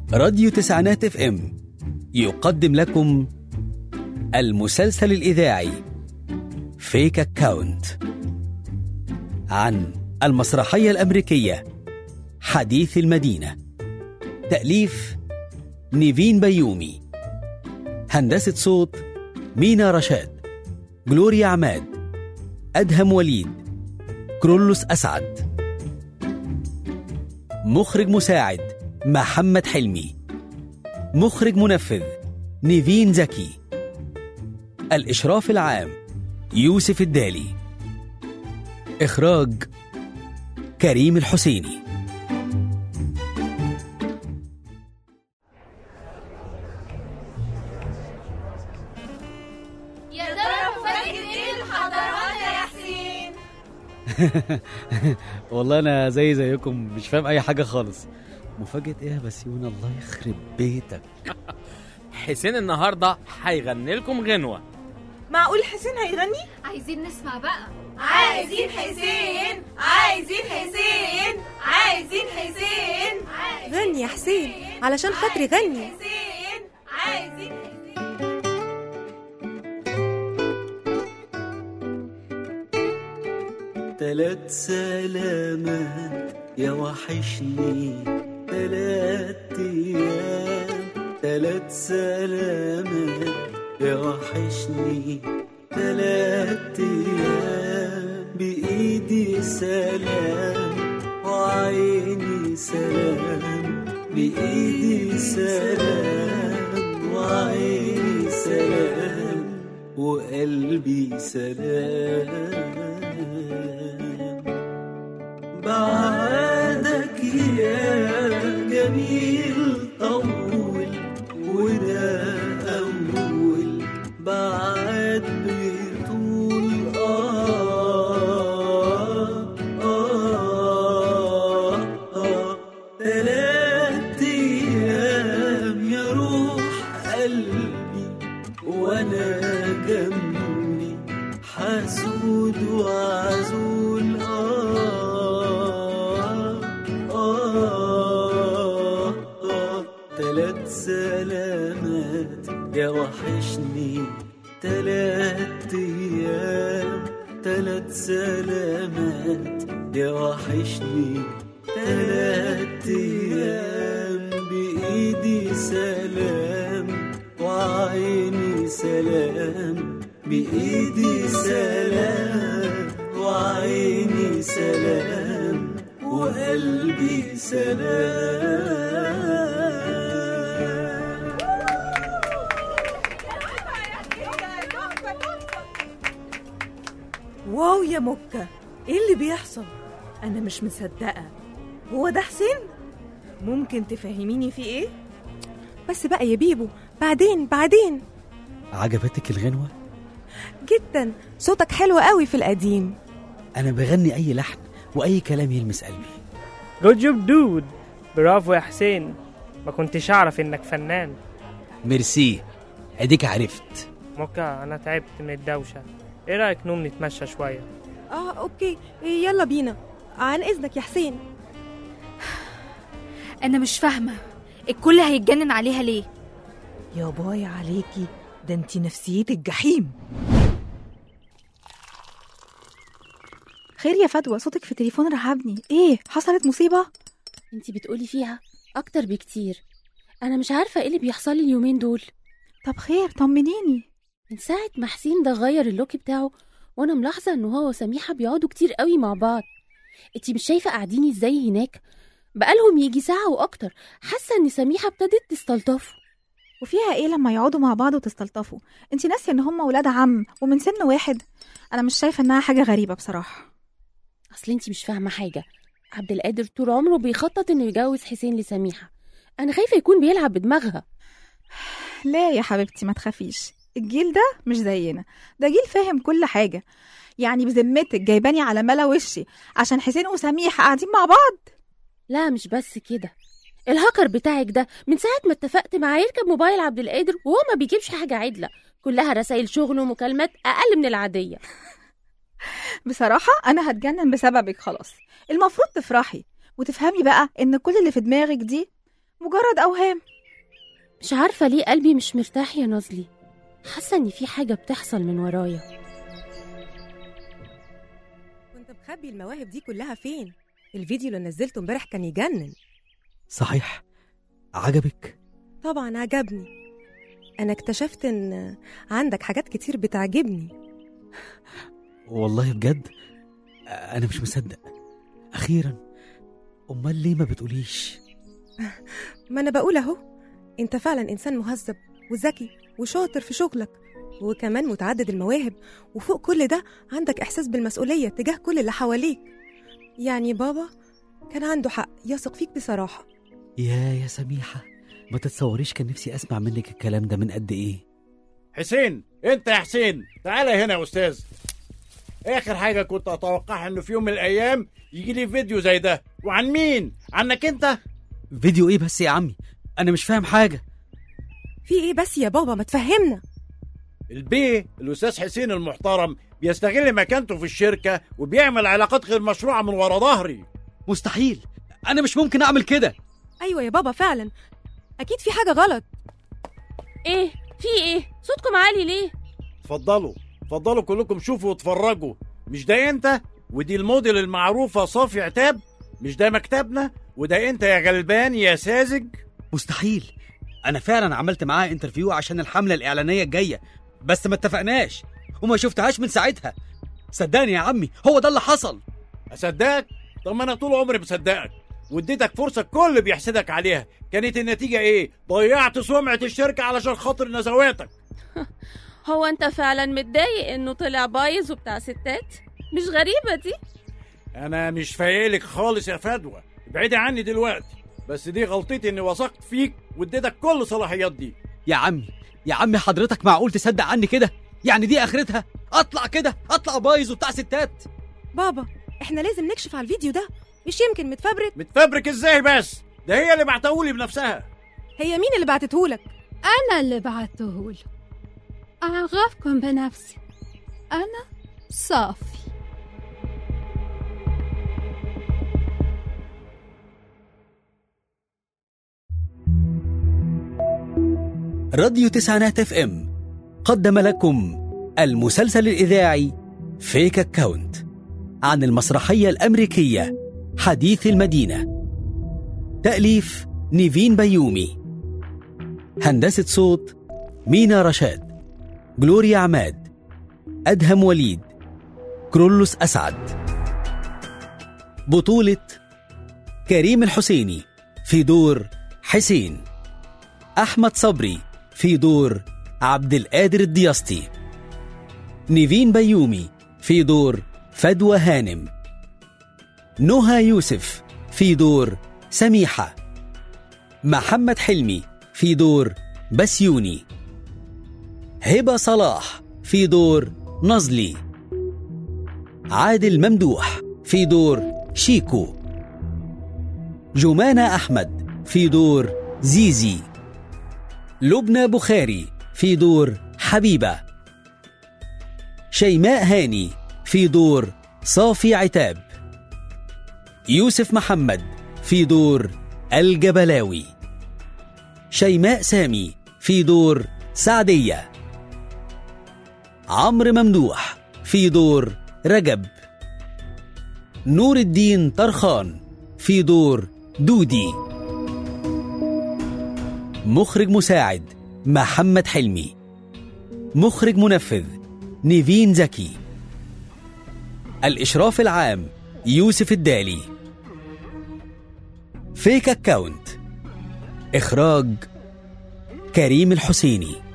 راديو تسعينات اف ام يقدم لكم المسلسل الإذاعي فيك أكاونت عن المسرحية الأمريكية حديث المدينة تأليف نيفين بيومي هندسة صوت مينا رشاد جلوريا عماد أدهم وليد كرولوس أسعد مخرج مساعد محمد حلمي مخرج منفذ نيفين زكي الإشراف العام يوسف الدالي إخراج كريم الحسيني يا ترى مفاجأة ايه الحضارات يا حسين؟ والله أنا زي زيكم مش فاهم أي حاجة خالص مفاجأة إيه يا بسيون الله يخرب بيتك حسين النهارده هيغني لكم غنوه معقول حسين هيغني؟ عايزين نسمع بقى عايزين حسين عايزين حسين عايزين حسين غني يا حسين علشان خاطري غني حسين عايزين حسين تلات سلامات يا وحشني تلات ايام تلات سلامات يا وحشني تلات ايام بايدي سلام وعيني سلام بايدي سلام وعيني سلام وقلبي سلام بعدك يا جميل طول وده أول بعد بطول آه آه آه تلات أيام يا روح قلبي وأنا جنبي حسود وعزول آه آه آه تلات سلامات يا وحشني تلات أيام تلات سلامات يا وحشني تلات أيام بإيدي سلام وعيني سلام بإيدي سلام وعيني سلام وقلبي سلام واو يا مكة ايه اللي بيحصل؟ أنا مش مصدقة هو ده حسين؟ ممكن تفهميني في ايه؟ بس بقى يا بيبو بعدين بعدين عجبتك الغنوة؟ جدا صوتك حلو قوي في القديم أنا بغني أي لحن وأي كلام يلمس قلبي جود جوب دود برافو يا حسين ما كنتش اعرف انك فنان ميرسي أديك عرفت موكا انا تعبت من الدوشه ايه رايك نقوم نتمشى شويه اه اوكي يلا بينا عن اذنك يا حسين أنا مش فاهمة الكل هيتجنن عليها ليه؟ يا باي عليكي ده انتي نفسيتك جحيم خير يا فدوى صوتك في التليفون رهبني ايه حصلت مصيبة انتي بتقولي فيها اكتر بكتير انا مش عارفه ايه اللي بيحصل لي اليومين دول طب خير طمنيني من ساعه ما حسين ده غير اللوك بتاعه وانا ملاحظه ان هو وسميحه بيقعدوا كتير قوي مع بعض انتي مش شايفه قاعدين ازاي هناك بقالهم يجي ساعه واكتر حاسه ان سميحه ابتدت تستلطفه وفيها ايه لما يقعدوا مع بعض وتستلطفوا انتي ناسيه ان هم ولاد عم ومن سن واحد انا مش شايفه انها حاجه غريبه بصراحه اصل انتي مش فاهمه حاجه عبد القادر طول عمره بيخطط انه يجوز حسين لسميحه انا خايفه يكون بيلعب بدماغها لا يا حبيبتي ما تخافيش الجيل ده مش زينا ده جيل فاهم كل حاجه يعني بذمتك جايباني على ملا وشي عشان حسين وسميحه قاعدين مع بعض لا مش بس كده الهاكر بتاعك ده من ساعة ما اتفقت معاه يركب موبايل عبد القادر وهو ما بيجيبش حاجة عدلة كلها رسائل شغل ومكالمات أقل من العادية بصراحة أنا هتجنن بسببك خلاص المفروض تفرحي وتفهمي بقى إن كل اللي في دماغك دي مجرد أوهام مش عارفة ليه قلبي مش مرتاح يا نازلي حاسة إن في حاجة بتحصل من ورايا كنت مخبي المواهب دي كلها فين الفيديو اللي نزلته امبارح كان يجنن صحيح عجبك طبعا عجبني انا اكتشفت ان عندك حاجات كتير بتعجبني والله بجد انا مش مصدق اخيرا امال ليه ما بتقوليش ما انا بقول اهو انت فعلا انسان مهذب وذكي وشاطر في شغلك وكمان متعدد المواهب وفوق كل ده عندك احساس بالمسؤوليه تجاه كل اللي حواليك يعني بابا كان عنده حق يثق فيك بصراحه يا يا سميحة ما تتصوريش كان نفسي اسمع منك الكلام ده من قد ايه حسين انت يا حسين تعالى هنا يا استاذ اخر حاجه كنت اتوقعها انه في يوم من الايام يجي لي فيديو زي ده وعن مين عنك انت فيديو ايه بس يا عمي انا مش فاهم حاجة في ايه بس يا بابا ما تفهمنا البيه الاستاذ حسين المحترم بيستغل مكانته في الشركه وبيعمل علاقات غير مشروعه من ورا ظهري مستحيل انا مش ممكن اعمل كده ايوه يا بابا فعلا اكيد في حاجه غلط إيه في إيه صوتكم عالي ليه اتفضلوا اتفضلوا كلكم شوفوا واتفرجوا مش ده انت ودي الموديل المعروفه صافي عتاب مش ده مكتبنا وده انت يا غلبان يا ساذج مستحيل انا فعلا عملت معاها انترفيو عشان الحملة الاعلانية الجاية بس ما اتفقناش وما شفتهاش من ساعتها صدقني يا عمي هو ده اللي حصل اصدقك طب ما انا طول عمري مصدقك واديتك فرصه الكل بيحسدك عليها كانت النتيجه ايه ضيعت سمعه الشركه علشان خاطر نزواتك هو أنت فعلا متضايق إنه طلع بايظ وبتاع ستات مش غريبة دي انا مش فايقلك خالص يا فدوى ابعدي عني دلوقتي بس دي غلطتي اني وثقت فيك واديتك كل الصلاحيات دي يا عمي يا عمي حضرتك معقول تصدق عني كده يعني دي اخرتها اطلع كده اطلع بايظ وبتاع ستات بابا احنا لازم نكشف على الفيديو ده مش يمكن متفبرك متفبرك ازاي بس ده هي اللي بعتهولي بنفسها هي مين اللي بعتتهولك أنا اللي بعته له أعرفكم بنفسي أنا صافي راديو تسعينات اف ام قدم لكم المسلسل الإذاعي فيك أكاونت عن المسرحية الأمريكية حديث المدينة تأليف نيفين بيومي هندسة صوت مينا رشاد جلوريا عماد أدهم وليد كرولوس أسعد بطولة كريم الحسيني في دور حسين أحمد صبري في دور عبد القادر الدياسطي نيفين بيومي في دور فدوى هانم نهى يوسف في دور سميحة محمد حلمي في دور بسيوني هبة صلاح في دور نزلي عادل ممدوح في دور شيكو جمانة أحمد في دور زيزي لبنى بخاري في دور حبيبة شيماء هاني في دور صافي عتاب يوسف محمد في دور الجبلاوي شيماء سامي في دور سعدية عمرو ممدوح في دور رجب نور الدين طرخان في دور دودي مخرج مساعد محمد حلمي مخرج منفذ نيفين زكي الإشراف العام يوسف الدالي فيك أكاونت إخراج كريم الحسيني